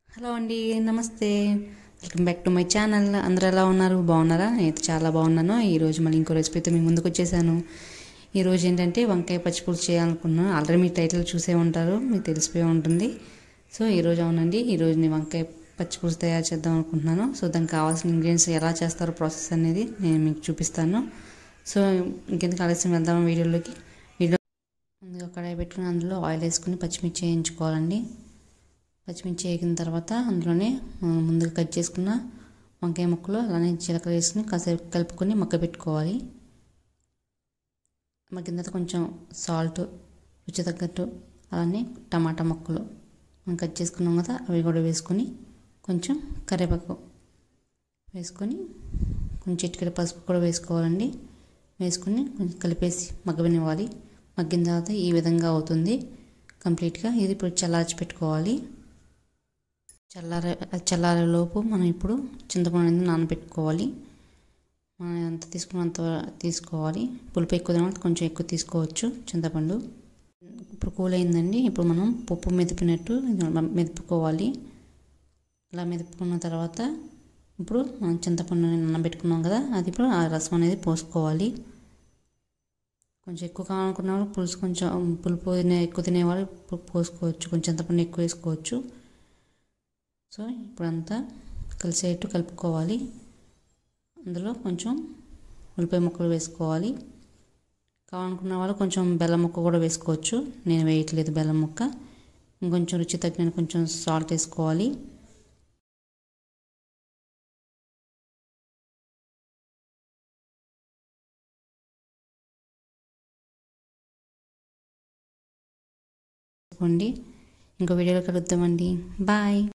hello అండి నమస్తే welcome back to my channel అందరూ ఎలా ఉన్నారు బాగున్నారా నేనైతే చాలా బాగున్నాను ఈరోజు మళ్ళీ ఇంకో రెసిపీతో మీ ముందుకు వచ్చేసాను ఈరోజు ఏంటంటే వంకాయ పచ్చిపులుసు చేయాలనుకున్నాను ఆల్రెడీ మీ టైటిల్ చూసే ఉంటారు మీకు తెలిసిపోయి ఉంటుంది సో ఈరోజు అవునండి ఈరోజు నేను వంకాయ పచ్చిపులుసు తయారు చేద్దాం అనుకుంటున్నాను సో దానికి కావాల్సిన ఇంగ్రీడియంట్స్ ఎలా చేస్తారో ప్రాసెస్ అనేది నేను మీకు చూపిస్తాను సో ఇంకెందుకు ఆలస్యం వెళ్దాం వీడియోలోకి వీడియో ముందుగా కడాయి పెట్టుకుని అందులో ఆయిల్ వేసుకుని పచ్చిమిర్చి వేయించుకోవాలండి పచ్చిమిర్చి వేగిన తర్వాత అందులోనే ముందుగా కట్ చేసుకున్న వంకాయ ముక్కలు అలానే జీలకర్ర వేసుకుని కాసేపు కలుపుకొని మగ్గ పెట్టుకోవాలి మగ్గిన తర్వాత కొంచెం సాల్ట్ రుచి తగ్గట్టు అలానే టమాటా ముక్కలు మనం కట్ చేసుకున్నాం కదా అవి కూడా వేసుకొని కొంచెం కరివేపాకు వేసుకొని కొంచెం చిటికెడ పసుపు కూడా వేసుకోవాలండి వేసుకొని కొంచెం కలిపేసి మగ్గనివ్వాలి మగ్గిన తర్వాత ఈ విధంగా అవుతుంది కంప్లీట్గా ఇది ఇప్పుడు చల్లార్చి పెట్టుకోవాలి చల్లారే చల్లారేలోపు మనం ఇప్పుడు చింతపండు అనేది నానబెట్టుకోవాలి మనం ఎంత తీసుకున్నంత తీసుకోవాలి పులుపు ఎక్కువ తినాలి కొంచెం ఎక్కువ తీసుకోవచ్చు చింతపండు ఇప్పుడు కూల్ అయిందండి ఇప్పుడు మనం పప్పు మెదిపినట్టు మెదుపుకోవాలి ఇలా మెదుపుకున్న తర్వాత ఇప్పుడు మనం చింతపండు నానబెట్టుకున్నాం కదా అది ఇప్పుడు ఆ రసం అనేది పోసుకోవాలి కొంచెం ఎక్కువ కావాలనుకున్న వాళ్ళు పులుసు కొంచెం పులుపు తినే ఎక్కువ తినేవాళ్ళు పోసుకోవచ్చు కొంచెం చింతపండు ఎక్కువ వేసుకోవచ్చు సో ఇప్పుడంతా కలిసేట్టు కలుపుకోవాలి అందులో కొంచెం ఉల్లిపాయ ముక్కలు వేసుకోవాలి కావాలనుకున్న వాళ్ళు కొంచెం బెల్లం ముక్క కూడా వేసుకోవచ్చు నేను వేయట్లేదు బెల్లం ముక్క ఇంకొంచెం రుచి తగ్గిన కొంచెం సాల్ట్ వేసుకోవాలి ఇంకో వీడియోలో కలుద్దామండి బాయ్